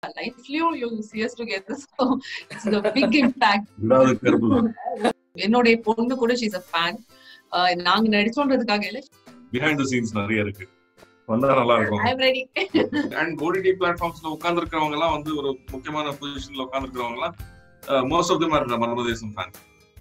லைஃப்லயும் you see us together so it's a big impact விடாத கருப்பு தான் என்னுடைய பொண்ணு கூட ஷீஸ் அ ஃபேன் நாங்க நடிச்சோன்றதுக்காக இல்ல பிஹைண்ட் த சீன்ஸ் நிறைய இருக்கு வந்தா நல்லா இருக்கும் ஐ ரெடி அண்ட் ஓடிடி பிளாட்ஃபார்ம்ஸ்ல உட்கார்ந்து இருக்கிறவங்க எல்லாம் வந்து ஒரு முக்கியமான பொசிஷன்ல உட்கார்ந்து இருக்கிறவங்க எல்லாம் most of them are Marmadesam fan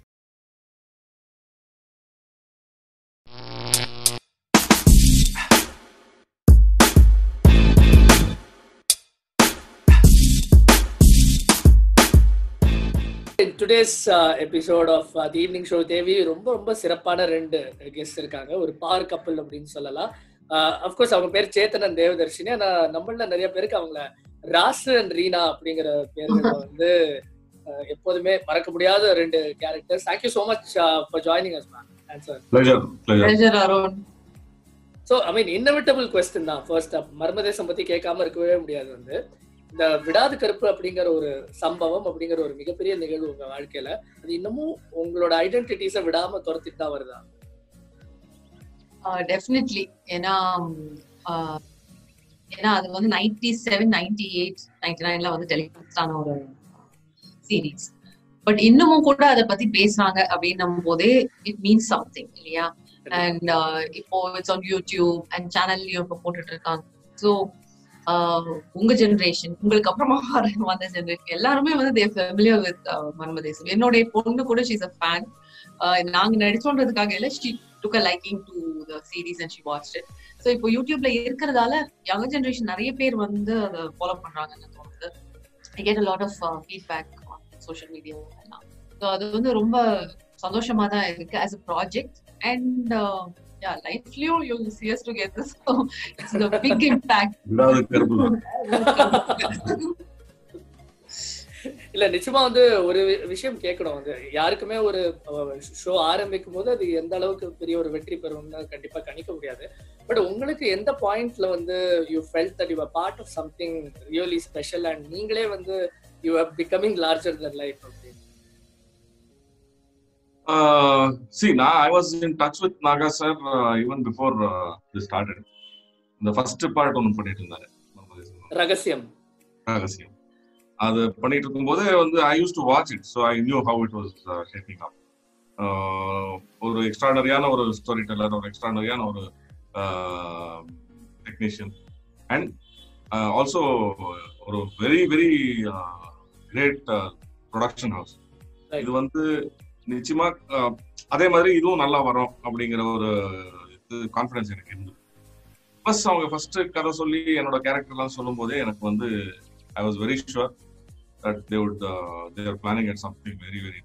In today's uh, episode of uh, the evening show Devi ரொம்ப ரொம்ப சிறப்பான ரெண்டு கெஸ்ட் இருக்காங்க ஒரு பார் கப்பல் அப்படின்னு சொல்லலாம் அஃப்கோர்ஸ் அவங்க பேர் சேத்தனன் தேவதர்ஷினி ஆனா நம்மள நிறைய பேருக்கு அவங்கள ராசு அண்ட் ரீனா அப்படிங்கிற பேர்களை வந்து uh, எப்போதுமே மறக்க முடியாத ரெண்டு characters thank you so much for joining us ma'am answer pleasure pleasure pleasure Arun so I mean inevitable question தான் ஃபர்ஸ்ட் மர்மதேசம் பத்தி கேட்காம இருக்கவே முடியாது வந்து இந்த விடாது கருப்பு அப்படிங்கிற ஒரு சம்பவம் அப்படிங்கிற ஒரு மிகப்பெரிய நிகழ்வு உங்க வாழ்க்கையில அது இன்னமும் உங்களோட ஐடென்டிட்டிஸை விடாம துரத்திட்டு தான் வருதா டெஃபினெட்லி ஏன்னா ஆஹ், ஏன்னா அது வந்து நைன்டி செவன் நைன்டி எயிட் நைன்டி நைன்ல வந்து டெலிகாஸ்ட் ஆன ஒரு சீரீஸ் பட் இன்னமும் கூட அதை பத்தி பேசுறாங்க அப்படின்னும் போதே இட் மீன்ஸ் சம்திங் இல்லையா அண்ட் இப்போ இட்ஸ் ஆன் யூடியூப் அண்ட் சேனல்லையும் இப்போ போட்டுட்டு இருக்காங்க ஸோ உங்க ஜெனரேஷன் உங்களுக்கு அப்புறமா வர வந்த ஜெனரேஷன் எல்லாருமே வந்து தே ஃபெமிலியர் வித் மன்மதேசம் என்னுடைய பொண்ணு கூட ஷீஸ் அ ஃபேன் நாங்க நடிச்சோன்றதுக்காக இல்ல she took a liking to the series and she watch it so இப்போ யூடியூப்ல இருக்கிறதால யங் ஜெனரேஷன் நிறைய பேர் வந்து அதை ஃபாலோ பண்றாங்கன்னு தோணுது I get a lot of feedback social media எல்லாம் ஸோ அது வந்து ரொம்ப சந்தோஷமா தான் இருக்கு as a project and yeah லைஃப்லயும் you see us together so it's a big impact விடாத கருப்பு தான் இல்ல நிச்சயமா வந்து ஒரு வி- விஷயம் கேட்கணும் வந்து யாருக்குமே ஒரு ஷோ ஆரம்பிக்கும் போது அது எந்த அளவுக்கு பெரிய ஒரு வெற்றி பெறும்னு கண்டிப்பா கணிக்க முடியாது பட் உங்களுக்கு எந்த பாயிண்ட்ல வந்து you felt that you part of something really special and நீங்களே வந்து you are becoming larger than life அப்படின்னு Uh, see, now I was in touch with Naga sir uh, even before uh, this started. இந்த first part ஒன்று பண்ணிட்டு இருந்தாரு மர்மதேசம் ரகசியம் ரகசியம் அது பண்ணிட்டு இருக்கும்போது வந்து I used to watch it so I knew how it was shaping up ஒரு எக்ஸ்ட்ராடரியான ஒரு ஸ்டோரி டெல்லர் ஒரு எக்ஸ்ட்ராடரியான ஒரு டெக்னீஷியன் அண்ட் ஆல்சோ ஒரு very very great production house Right. இது வந்து நிச்சயமா uh, அதே மாதிரி இதுவும் நல்லா வரும் அப்படிங்கிற ஒரு இது கான்ஃபிடன்ஸ் எனக்கு இருந்தது ப்ளஸ் அவங்க ஃபர்ஸ்ட் கதை சொல்லி என்னோட கேரக்டர்லாம் சொல்லும் போதே எனக்கு வந்து I was very sure that they would they are planning at something very very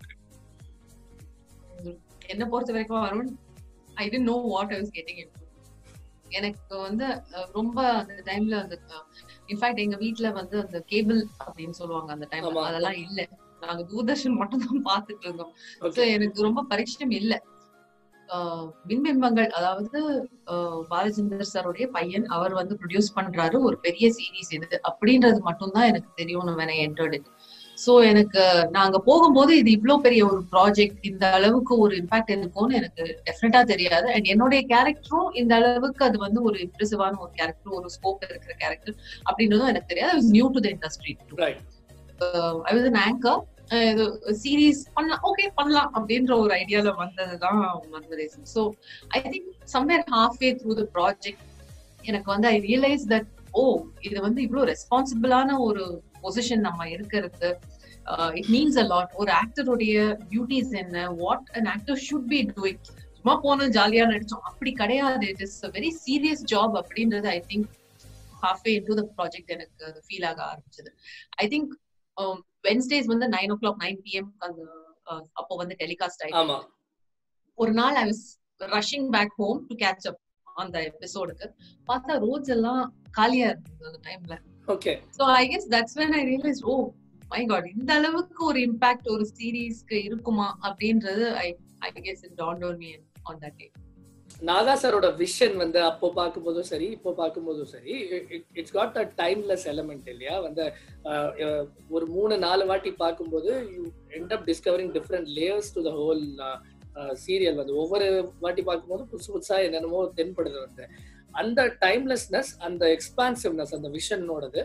என்ன பொறுத்த வரைக்கும் Arun I didn't know what I was getting in எனக்கு வந்து அஹ், ரொம்ப அந்த டைம்ல அந்த இன்ஃபேக்ட் எங்க வீட்ல வந்து அந்த கேபிள் அப்படின்னு சொல்லுவாங்க அந்த டைம்ல ஆமா. அதெல்லாம் இல்ல நாங்க தூர்தர்ஷன் மட்டும் தான் பாத்துட்டு இருந்தோம் So, ஓகே எனக்கு ரொம்ப பரிச்சயம் இல்ல ஆஹ் பின்பிம்பங்கள் அதாவது ஆஹ் பாலச்சந்தர் சாருடைய பையன் அவர் வந்து ப்ரொடியூஸ் பண்றாரு ஒரு பெரிய சீரீஸ் இது அப்படின்றது மட்டும்தான் எனக்கு தெரியும் வேணா என்டர்டு சோ எனக்கு நாங்க போகும்போது இது இவ்ளோ பெரிய ஒரு ப்ராஜெக்ட் இந்த அளவுக்கு ஒரு இம்பாக்ட் இருக்கும்னு எனக்கு டெஃபினட்டா தெரியாது அண்ட் என்னுடைய கேரக்டரும் இந்த அளவுக்கு அது வந்து ஒரு இம்ப்ரெசிவான ஒரு கேரக்டர் ஒரு ஸ்கோப் இருக்கிற கேரக்டர் அப்படின்றதும் எனக்கு தெரியாது new to the industry right I was an anchor அஹ் இது சீரீஸ் பண்ணலாம் ஓகே பண்ணலாம் அப்படின்ற ஒரு ஐடியால வந்ததுதான் Manmadesam so I think somewhere halfway through the project எனக்கு வந்து ஐ ரியலைஸ் தட் ஓ இது வந்து இவ்வளவு ரெஸ்பான்சிபிளான ஒரு பொசிஷன் நம்ம இருக்கிறது இட் மீன்ஸ் அ லாட் ஒரு ஆக்டருடைய டியூட்டிஸ் என்ன what an actor should be doing சும்மா போனோம் ஜாலியா நடிச்சோம் அப்படி கிடையாது it is very serious job அப்படின்றது I think halfway into the project எனக்கு அது ஃபீல் ஆக ஆரம்பிச்சது ஐ திங்க் வென்ஸ்டேஸ் வந்து nine o'clock nine PM அந்த அஹ், அப்போ வந்து டெலிகாஸ்ட் ஆயிடுச்சு ஆமா ஒரு நாள் I was rushing back home to catch up அந்த எபிசோடுக்கு பார்த்தா ரோட்ஸ் எல்லாம் காலியா இருந்தது அந்த டைம்ல okay so I guess that's when I realise oh my God இந்த அளவுக்கு ஒரு இம்பாக்ட் ஒரு சீரீஸ்க்கு இருக்குமா அப்படின்றது I I guess it dawned on me on that day Naga சாரோட விஷன் வந்து அப்போ பார்க்கும்போதும் சரி இப்போ பார்க்கும்போதும் சரி it's got a timeless element இல்லையா வந்து அஹ், அஹ், ஒரு மூணு நாலு வாட்டி பார்க்கும்போது you end up discovering different layers to the whole serial வந்து ஒவ்வொரு வாட்டி பார்க்கும்போது புதுசு புதுசா என்னென்னமோ தென்படுது வந்து அந்த டைம்லெஸ்னஸ் அந்த எக்ஸ்பான்சிவ்னஸ் அந்த விஷனோடது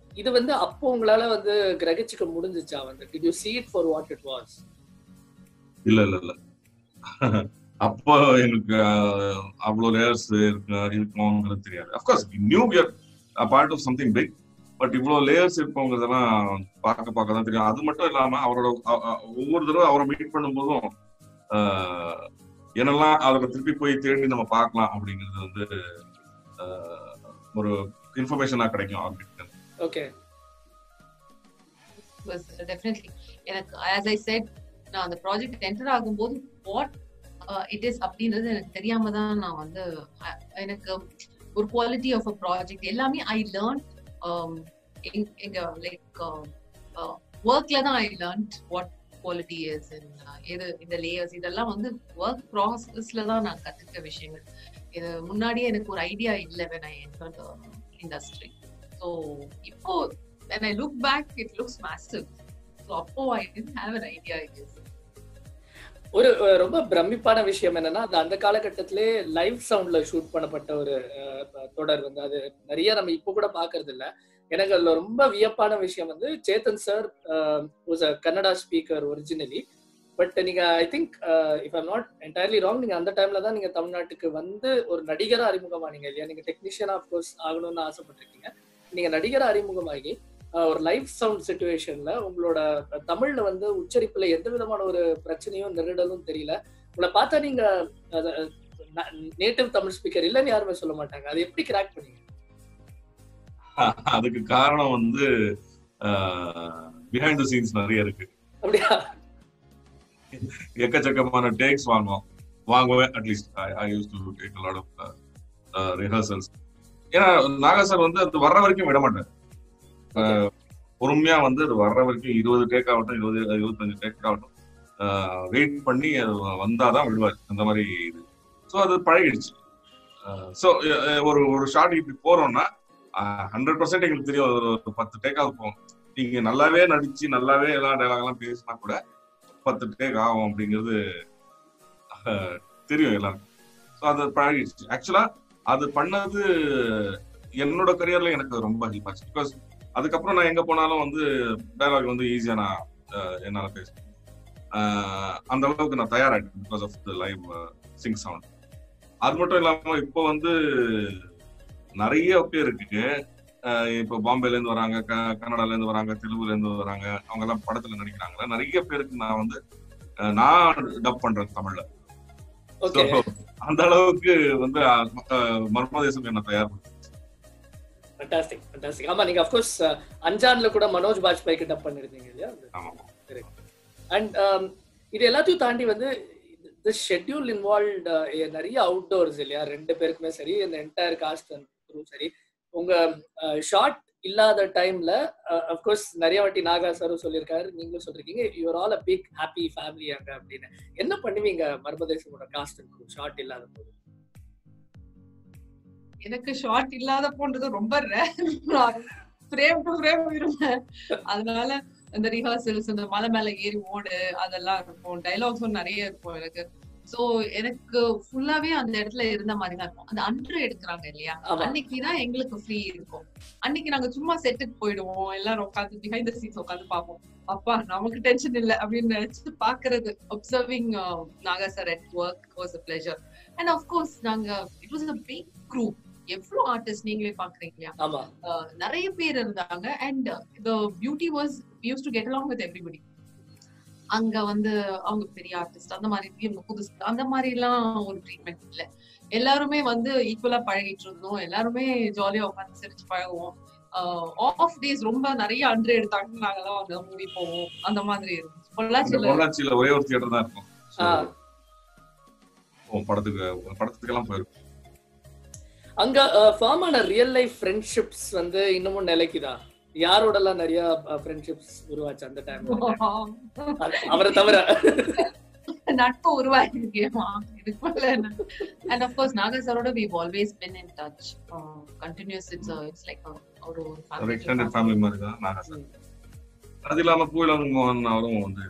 இது வந்து அப்போ உங்களால வந்து கிரகிச்சுக்க முடிஞ்சுச்சா வந்து did you see it for what it was இல்ல இல்ல இல்ல அப்போ எங்களுக்கு அஹ், அவ்வளவு லேயர்ஸ் இருக்கு இருக்குங்கிறது தெரியாது of course knew we're part of something big but இவ்வளவு லேயர்ஸ் இருப்பவங்கிறதெல்லாம் பார்க்க பார்க்க தான் தெரியும் அது மட்டும் இல்லாம அவரோட அ- அ- ஒவ்வொரு தடவை அவரை மீட் பண்ணும்போதும் ஆஹ், என்னெல்லாம் அதில் திருப்பி போய் தேடி நம்ம பார்க்கலாம் அப்படிங்கிறது வந்து ஆஹ், ஒரு இன்ஃபர்மேஷனா கிடைக்கும் அவர்கிட்ட ஓகே was definitely எனக்கு as I said நான் அந்த ப்ராஜெக்ட் என்டர் ஆகும்போது வாட் இட் இஸ் அப்படின்றது எனக்கு தெரியாம தான் நான் வந்து அஹ், எனக்கு ஒரு குவாலிட்டி ஆஃப் அ ப்ராஜெக்ட் எல்லாமே ஐ லேர்ன் எங்க லைக் ஒர்க்ல தான் I learn what quality is எது இந்த லேயர்ஸ் இதெல்லாம் வந்து ஒர்க் ப்ராசஸ்ல தான் நான் கத்துக்கிட்ட விஷயங்கள் இது முன்னாடியே எனக்கு ஒரு ஐடியா இல்லை when I entered the industry so இப்போ when I look back, it looks massive. So அப்போ I didn't have an idea, I guess. ஒரு அஹ், ரொம்ப பிரமிப்பான விஷயம் என்னன்னா அது அந்த காலகட்டத்திலே லைவ் சவுண்ட்ல ஷூட் பண்ணப்பட்ட ஒரு அஹ், தொடர் வந்து அது நிறைய நம்ம இப்போ கூட பாக்குறது இல்ல எனக்கு அதுல ரொம்ப வியப்பான விஷயம் வந்து Chetan sir was a Kannada speaker originally but நீங்க I think if I'm not entirely wrong நீங்க அந்த டைம்ல தான் நீங்க தமிழ்நாட்டுக்கு வந்து ஒரு நடிகரா அறிமுகமானீங்க இல்லையா நீங்க டெக்னீஷியனா கோர்ஸ் ஆகணும்னு ஆசைப்பட்டிருக்கீங்க நீங்க நடிகரா அறிமுகமாகி அஹ், ஒரு லைவ் சவுண்ட் சுச்சுவேஷன்ல உங்களோட தமிழ்ல வந்து உச்சரிப்புல எந்த விதமான ஒரு பிரச்சனையும் நெருடலும் தெரியல உங்களை பார்த்தா நீங்க நேட்டிவ் தமிழ் ஸ்பீக்கர் இல்லைன்னு யாருமே சொல்ல மாட்டாங்க அது எப்படி கிராக் பண்ணீங்க அதுக்கு காரணம் வந்து பிஹைண்ட் த சீன்ஸ் நிறைய இருக்கு அப்படியா எக்கச்சக்கமான டேக்ஸ் வாங்குவோம் வாங்குவேன் at least I used to take lot of rehearsals ஏன்னா நாகா சார் வந்து அது வர்ற வரைக்கும் விட மாட்டார் அஹ், பொறுமையா வந்து அது வர்ற வரைக்கும் இருபது டேக் ஆகட்டும் இருபது இருபத்தஞ்சு டேக் ஆகட்டும் வெயிட் பண்ணி அது வந்தாதான் விடுவார் அந்த மாதிரி இது ஸோ அது பழகிடுச்சு ஸோ ஒரு ஒரு ஷார்ட் இப்படி போறோம்னா ஹண்ட்ரட் பர்சன்ட் எங்களுக்கு தெரியும் ஒரு ஒரு பத்து டேக்காவது போகும் நீங்க நல்லாவே நடிச்சு நல்லாவே எல்லா டைலாக் எல்லாம் பேசினா கூட பத்து டேக் ஆகும் அப்படிங்கிறது அஹ், தெரியும் எல்லாருக்கும் ஸோ அது பழகிடுச்சு ஆக்சுவலா அது பண்ணது என்னோட கரியர்ல எனக்கு ரொம்ப ஹெல்ப் ஆச்சு பிகாஸ் அதுக்கப்புறம் நான் எங்க போனாலும் வந்து டைலாக் வந்து ஈஸியா நான் அஹ், என்னால பேச அஹ், அந்த அளவுக்கு நான் தயாராகிட்டேன் because of the live sync sound அது மட்டும் இல்லாம இப்போ வந்து நிறைய பேருக்கு அஹ், இப்போ பாம்பேல இருந்து வராங்க க- கன்னடால இருந்து வராங்க தெலுங்குல இருந்து வராங்க அவங்க எல்லாம் படத்துல நடிக்கிறாங்களா நிறைய பேருக்கு நான் வந்து அஹ், நான் டப் பண்றேன் தமிழ்ல ஓகே So, அந்த அளவுக்கு வந்து அஹ், மர்மதேசம் என்ன தயார் பண்ணுது. ஃபண்டாஸ்டிக் ஃபண்டாஸ்டிக் ஆமா நீங்க அஃப்கோர்ஸ் அஞ்சான்ல கூட மனோஜ் பாஜ்பாய்க்கு டப் பண்ணிருந்தீங்க இல்லையா ஆமா அண்ட் இது எல்லாத்தையும் தாண்டி வந்து தி ஷெட்யூல் இன்வால்வ்ட் நிறைய அவுட்டோர்ஸ் இல்லையா ரெண்டு பேருக்குமே சரி இந்த என்டையர் காஸ்ட் அண்ட் சரி உங்க ஷார்ட் இல்லாத டைம்ல அஃப்கோர்ஸ் நிறைய வாட்டி நாகா சாரும் சொல்லியிருக்காரு நீங்களும் சொல்லிருக்கீங்க you're all a big happy family அங்க அப்படின்னு என்ன பண்ணுவீங்க மர்மதேசமோட காஸ்ட் அண்ட் ஷார்ட் இல்லாத போது எனக்கு ஷார்ட் இல்லாத போன்றது ரொம்ப ஃப்ரேம் டு ஃப்ரேம் விரும்பேன் அதனால இந்த ரிஹர்சல்ஸ் இந்த மலை மேல ஏறி ஓடு அதெல்லாம் இருக்கும் டைலாக்ஸும் நிறைய இருக்கும் எனக்கு சோ எனக்கு ஃபுல்லாவே அந்த இடத்துல இருந்த மாதிரி தான் இருக்கும் அந்த அன்று எடுக்கிறாங்க இல்லையா ஆமா. அன்னைக்கு தான் எங்களுக்கு ஃப்ரீ இருக்கும் அன்னைக்கு நாங்க சும்மா செட்டுக்கு போயிடுவோம் எல்லாரும் உட்காந்து பிஹைண்ட் த சீன்ஸ் உட்காந்து பார்ப்போம் அப்பா நமக்கு டென்ஷன் இல்ல அப்படின்னு நினைச்சு பாக்குறது observing Naga sir at work was a pleasure and of course நாங்க it was a big group எவ்வளவு ஆர்டிஸ்ட் நீங்களே பாக்குறீங்க இல்லையா ஆமா அஹ் நிறைய பேர் இருந்தாங்க and the beauty was used to get along with everybody அங்க வந்து அவங்க பெரிய ஆர்டிஸ்ட் அந்த மாதிரி இவங்க புதுசு அந்த மாதிரி எல்லாம் ஒரு ட்ரீட்மெண்ட் இல்ல எல்லாருமே வந்து ஈக்குவலா பழகிட்டு இருந்தோம் எல்லாருமே ஜாலியா உட்காந்து சிரிச்சு பழகுவோம் ஆஃப் டேஸ் ரொம்ப நிறைய அன்று எடுத்தாங்க நாங்கெல்லாம் அங்க மூவி போவோம் அந்த மாதிரி இருந்துச்சு இந்த பொள்ளாச்சியில பொள்ளாச்சியில ஒரே ஒரு தியேட்டர் தான் இருக்கும் So, ஆ. ஓ, படத்துக்கு படத்துக்கெல்லாம் போயிருக்கும் அங்க ஃபார்ம் ஆன ரியல் லைஃப் ஃப்ரெண்ட்ஷிப்ஸ் வந்து இன்னமும் நிலைக்குதா யாரோடலாம் நிறைய ஃப்ரெண்ட்ஷிப்ஸ் உருவாச்சு அந்த டைம்ல அவரை தவிர நட்பு உருவாக்கிருக்கேமா இதுக்குள்ள அண்ட் ஆஃப் கோர்ஸ் நாகா சாரோட we've always been in touch uh, continuous it's a, it's like a, ஒரு ஒரு ஒரு family எக்ஸ்டெண்டட் family. ஃபேமிலி மாதிரி தான் நாகா சார் அது இல்லாம பூயிலம் மோகன் அவரும் வந்து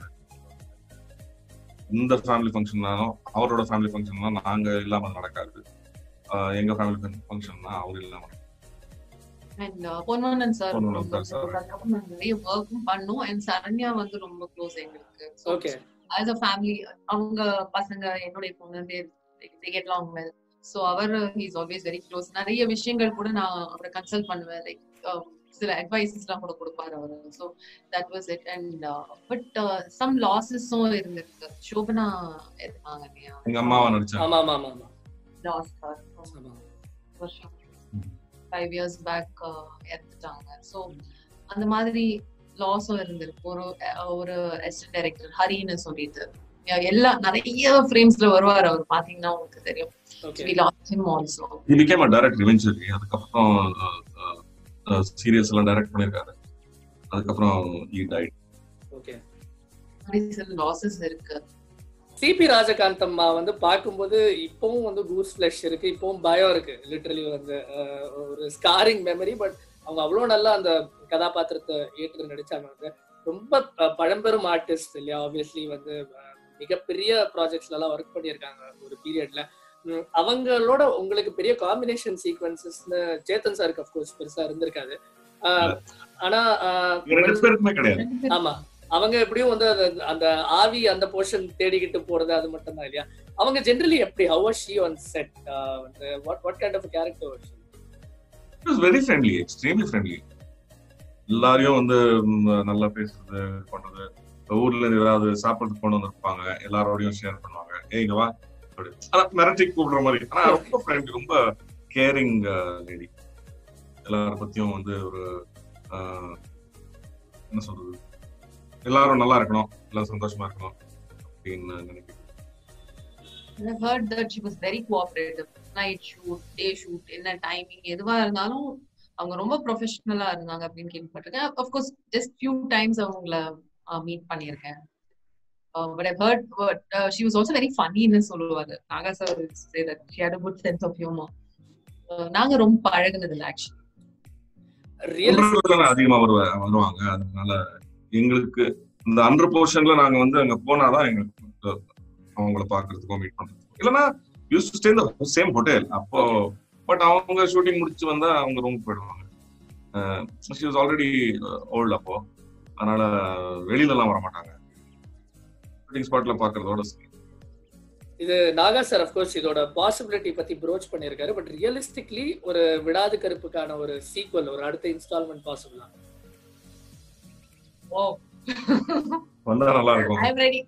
இந்த ஃபேமிலி ஃபங்க்ஷன்னாலும் அவரோட ஃபேமிலி ஃபங்க்ஷன்லாம் நாங்க இல்லாம நடக்காது ஆஹ் எங்க ஃபேமிலி ஃபங்க்ஷன்னா அவர் இல்லாம and Ponvannan sir Ponvannan sir, sir. அதுக்கப்புறம் நாங்க நிறைய ஒர்க்கும் பண்ணோம் அண்ட் சரண்யா வந்து ரொம்ப க்ளோஸ் எங்களுக்கு ஓகே ஆஸ் அ ஃபேமிலி அவங்க பசங்க என்னுடைய பொண்ணு they get along well so அவர் இஸ் ஆல்வேஸ் வெரி க்ளோஸ் நிறைய விஷயங்கள் கூட நான் அவரை கன்சல்ட் பண்ணுவேன் லைக் சில அட்வைசஸ்லாம் கூட கொடுப்பாரு அவர் so that was it and but some லாசஸும் இருந்திருக்கு சோபனா இருந்தாங்க இல்லையா எங்க அம்மாவா நடிச்சாங்க ஆமா ஆமா ஆமா ஆமா லாஸ் ஆமா வருஷம் ம். ஃபைவ் இயர்ஸ் பேக் இறந்துட்டாங்க ஸோ அந்த மாதிரி லாஸும் இருந்திருக்கு ஒரு அஹ், ஒரு அசிஸ்டன்ட் டைரக்டர் ஹரின்னு சொல்லிட்டு எ- எல்லா நிறைய ஃப்ரேம்ஸ்ல வருவார் அவர் பாத்தீங்கன்னா உங்களுக்கு தெரியும் okay we lost him also he became a director eventually அதுக்கப்புறம் சீரியல்ஸ் எல்லாம் டைரக்ட் பண்ணிருக்காரு அதுக்கப்புறம் he died ஓகே மாதிரி சில லாசஸ் இருக்கு சிபி ராஜகாந்தம்மா வந்து பார்க்கும்போது இப்பவும் வந்து கூஸ் ஃபிளஷ் இருக்கு இப்பவும் பயம் இருக்கு லிட்டரலி வந்து அஹ், ஒரு ஸ்காரிங் மெமரி பட் அவங்க அவ்வளோ நல்லா அந்த கதாபாத்திரத்தை ஏற்று நடிச்சாங்க வந்து ரொம்ப அஹ், பழம்பெரும் ஆர்டிஸ்ட் இல்லையா ஆப்வியஸ்லி வந்து அஹ், மிகப்பெரிய ப்ராஜெக்ட்ஸ்ல எல்லாம் ஒர்க் பண்ணியிருக்காங்க ஒரு பீரியட்ல அவங்களோட உங்களுக்கு பெரிய காம்பினேஷன் சீக்வன்சஸ்னு சேத்தன் சாருக்கு அஃப்கோர்ஸ் பெருசா இருந்திருக்காது அஹ், ஆனா அஹ், இங்க ரெண்டு பேருக்குமே கிடையாது ஆமா அவங்க எப்படியும் வந்து அந்த- அந்த ஆவி அந்த போர்ஷன் தேடிக்கிட்டு போறது அது மட்டும் தான் இல்லையா அவங்க ஜென்ரலி எப்படி how was she on set வந்து what what kind of character it was very friendly extremely friendly எல்லாரையும் வந்து ம், நல்லா பேசுறது பண்றது ஊர்ல இருந்து ஏதாவது சாப்பிட்றதுக்கு கொண்டு வந்திருப்பாங்க எல்லாரோடையும் ஷேர் பண்ணுவாங்க ஏய் இங்க வா அப்படி ஆனா மிரட்டி கூப்பிடுற மாதிரி ஆனா ரொம்ப ஃப்ரெண்ட்லி ரொம்ப கேரிங் லேடி எல்லார பத்தியும் வந்து ஒரு ஆஹ், என்ன சொல்றது எல்லாரும் நல்லா இருக்கணும் எல்லாரும் சந்தோஷமா இருக்கணும் அப்படின்னு நினைக்கிறேன் I heard that she was very cooperative. Night shoot, day shoot, என்ன டைமிங் எதுவா இருந்தாலும் அவங்க ரொம்ப ப்ரொஃபஷனலா இருந்தாங்க அப்படின்னு கேள்விப்பட்டிருக்கேன் அஃப்கோர்ஸ் ஜஸ்ட் ஃபியூ டைம்ஸ் அவங்கள மீட் பண்ணியிருக்கேன் but I heard but she was also very ஃபன்னின்னு சொல்லுவாங்க Naga sir say that she had a good sense of humour நாங்க ரொம்ப பழகுனது இல்லை ஆக்சுவலி ரியல் தானே அதிகமா வருவ வருவாங்க அதனால எங்களுக்கு இந்த அண்டர் போர்ஷன்ல நாங்க வந்து அங்க போனாதான் எங்களுக்கு அவங்கள பாக்குறதுக்கும் மீட் பண்றதுக்கும் இல்லைன்னா use to stay same hotel அப்போ பட் அவங்க ஷூட்டிங் முடிச்சு வந்தா அவங்க ரூம் போயிடுவாங்க ஷி வாஸ் ஆல்ரெடி ஓல்டு அப்போ அதனால வெளியில எல்லாம் வர மாட்டாங்க ஷூட்டிங் ஸ்பாட்ல பாக்குறதோட சரி. இது நாகா சார் அஃப்கோர்ஸ் இதோட பாசிபிலிட்டி பத்தி ப்ரோச் பண்ணியிருக்காரு பட் ரியலிஸ்டிக்லி ஒரு விடாது கருப்புக்கான ஒரு சீக்வல் ஒரு அடுத்த இன்ஸ்டால்மெண்ட் பாசிபிளா ஓ வந்தா நல்லா இருக்கும் ஐ ரெடி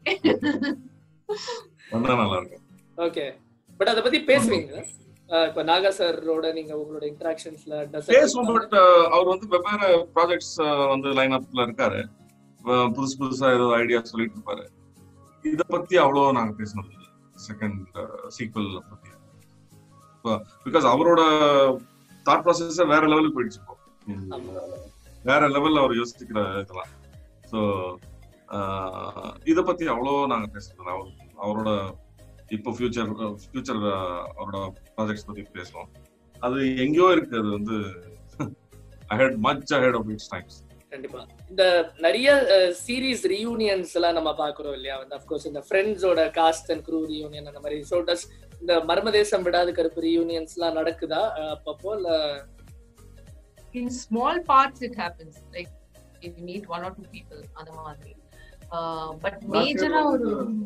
வந்தா நல்லா இருக்கும் ஓகே பட் அதை பத்தி பேசுவீங்க அஹ், இப்ப நாகா சாரோட நீங்க உங்களோட இன்டராக்ஷன்ஸ்ல பேசுவோம் பட் அவர் வந்து வெவ்வேறு ப்ராஜெக்ட்ஸ் வந்து லைன் அப்ல இருக்காரு அஹ் புதுசு புதுசா ஏதோ ஐடியா சொல்லிட்டு இருப்பாரு இத பத்தி அவ்வளோ நாங்க பேசினது செகண்ட் சீக்வல் பத்தி பிகாஸ் அவரோட தாட் ப்ராசஸ் வேற லெவலுக்கு போயிடுச்சு இப்போ ஆமா. வேற லெவல்ல அவர் யோசிக்கிற இதெல்லாம் ஸோ இத பத்தி அவ்வளோ நாங்க பேசுறது அவர் அவரோட இப்போ ஃபியூச்சர் ஃபியூச்சர் அவரோட ப்ராஜெக்ட்ஸ் பத்தி பேசுவோம் அது எங்கேயோ இருக்கு அது வந்து ahead much ahead of its times கண்டிப்பா இந்த நிறைய சீரீஸ் ரீயூனியன்ஸ் எல்லாம் நம்ம பாக்குறோம் இல்லையா வந்து அஃப்கோர்ஸ் இந்த ஃப்ரெண்ட்ஸோட காஸ்ட் அண்ட் க்ரூ ரீயூனியன் அந்த மாதிரி ஸோ டஸ் இந்த மர்மதேசம் விடாது கருப்பு ரீயூனியன்ஸ் எல்லாம் நடக்குதா அஹ், அப்பப்போ இல்ல in small parts it happens like if you meet one or two people அந்த மாதிரி பட் மேஜரா ஒரு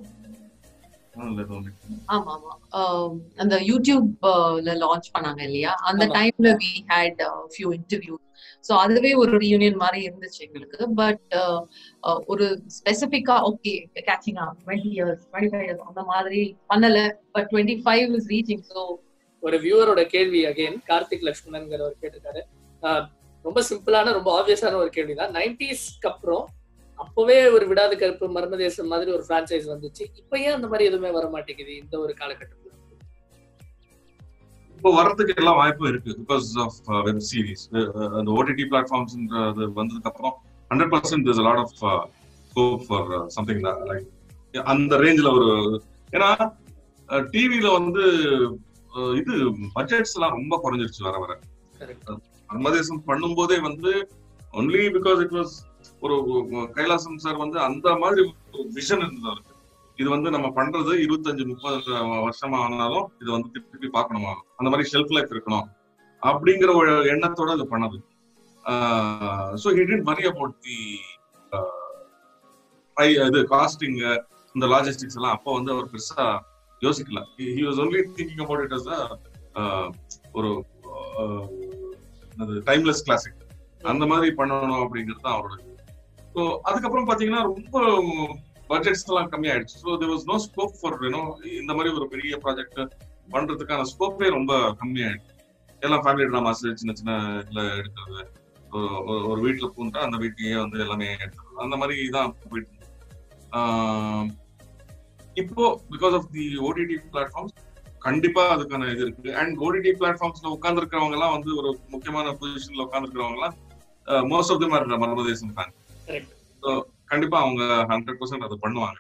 ஆமா ஆமா ஆஹ் அந்த யூடியூப்ல லான்ச் பண்ணாங்க இல்லையா அந்த ஆமா. டைம்ல we had few interview so அதுவே ஒரு ரியூனியன் மாதிரி இருந்துச்சு எங்களுக்கு பட் ஒரு ஸ்பெசிஃபிக்கா okay catching up twenty years twenty five years அந்த மாதிரி பண்ணல but twenty five is reaching so ஒரு வியூவரோட கேள்வி அகைன் கார்த்திக் லட்சுமணன்கிறவர் கேட்டிருக்காரு அஹ், ரொம்ப சிம்பிளான ரொம்ப ஆப்வியஸான ஒரு கேள்வி தான் நைன்டிஸ்க்கு அப்புறம் அப்பவே ஒரு விடாது கருப்பு மர்மதேசம் மாதிரி ஒரு பிரான்ச்சைஸ் வந்துச்சு இப்ப ஏன் அந்த மாதிரி எதுவுமே வர மாட்டேங்குது இந்த ஒரு காலகட்டத்துல இப்போ வர்றதுக்கு எல்லாம் வாய்ப்பும் இருக்கு பிகாஸ் ஆஃப் வெப் சீரிஸ் அந்த ஓடிடி பிளாட்ஃபார்ம்ஸ் வந்ததுக்கு அப்புறம் hundred percent is lot of scope for something like அந்த ரேஞ்சில் ஒரு ஏன்னா டிவியில வந்து uh, இது பட்ஜெட்ஸ் எல்லாம் ரொம்ப குறைஞ்சிருச்சு வர வர Correct. மர்மதேசம் பண்ணும்போதே வந்து ஒன்லி பிகாஸ் இட் வாஸ் ஒரு ஒரு கைலாசம் சார் வந்து அந்த மாதிரி ஒரு விஷன் இருந்தது அவருக்கு இது வந்து நம்ம பண்றது இருபத்தஞ்சு முப்பது வருஷமா ஆனாலும் இது வந்து திருப்பி திருப்பி பார்க்கணுமா அந்த மாதிரி ஷெல்ஃப் லைஃப் இருக்கணும் அப்படிங்கிற ஒரு எண்ணத்தோட இது பண்ணது so he tend worry about the இது காஸ்டிங் இந்த லாஜிஸ்டிக்ஸ் எல்லாம் அப்போ வந்து அவர் பெருசா யோசிக்கல he was only thinking about it as ஒரு டைம்லெஸ் கிளாசிக் அந்த மாதிரி பண்ணணும் அப்படிங்கிறது தான் அவரோட ஸோ அதுக்கப்புறம் பாத்தீங்கன்னா ரொம்ப பட்ஜெட்ஸ் எல்லாம் கம்மியாயிடுச்சு so there was no scope for you know இந்த மாதிரி ஒரு பெரிய ப்ராஜெக்ட் பண்றதுக்கான ஸ்கோப்பே ரொம்ப கம்மியாயிடுச்சு எல்லாம் ஃபேமிலி ட்ராமாஸ் சின்ன சின்ன இதுல எடுக்கிறது ஒரு- ஒரு- ஒரு வீட்டுல பூந்தா அந்த வீட்லயே வந்து எல்லாமே எடுக்கிறது அந்த மாதிரி தான் போயிட்டு இருந்தது. ஆஹ் இப்போ because of the OTT platforms கண்டிப்பா அதுக்கான இது இருக்கு அண்ட் ஓடிடி பிளாட்ஃபார்ம்ஸ்ல உட்கார்ந்துருக்கிறவங்க எல்லாம் வந்து ஒரு முக்கியமான பொசிஷன்ல உட்கார்ந்துருக்கிறவங்க எல்லாம் most of them are Marmadesam fan Correct. So கண்டிப்பா அவங்க ஹண்ட்ரட் பர்சன்ட் அதை பண்ணுவாங்க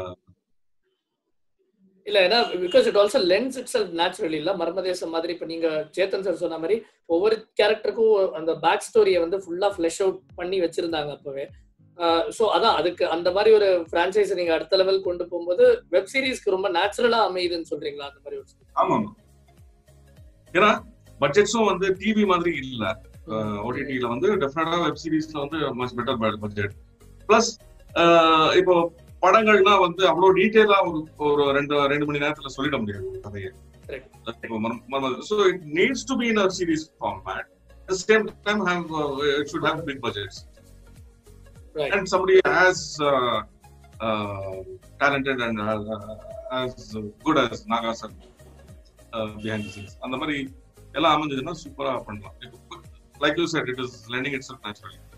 இல்ல ஏன்னா because it also lends itself naturally இல்ல மர்மதேசம் மாதிரி இப்ப நீங்க சேத்தன் சார் சொன்ன மாதிரி ஒவ்வொரு கேரக்டருக்கும் அந்த பேக் ஸ்டோரியை வந்து ஃபுல்லா ஃபிளஷ் அவுட் பண்ணி வச்சிருந்தாங்க அப்பவே ஸோ அதான் அதுக்கு அந்த மாதிரி ஒரு பிரான்ச்சைஸை நீங்க அடுத்த லெவல் கொண்டு போகும்போது வெப் சீரிஸ்க்கு ரொம்ப நேச்சுரலா அமையுதுன்னு சொல்றீங்களா அந்த மாதிரி ஒரு ஆமா ஏன்னா பட்ஜெட்ஸும் வந்து டிவி மாதிரி இல்ல ஓடிடில வந்து டெஃபினட்டா வெப் சீரிஸ்ல வந்து மச் பெட்டர் பட்ஜெட் பிளஸ் இப்போ படங்கள்னா வந்து அவ்வளவு டீட்டெயிலா ஒரு ஒரு ரெண்டு ரெண்டு மணி நேரத்துல சொல்லிட முடியாது ஒரு கதையை Correct. So it needs to be in a series format At the same time, have uh, it should have big budgets. Right. And somebody as uh, uh, talented and uh, as good as Naga sir uh, behind the scenes. அந்த மாதிரி எல்லாம் அமைஞ்சதுன்னா சூப்பரா பண்ணலாம் like you said it is learning it's naturally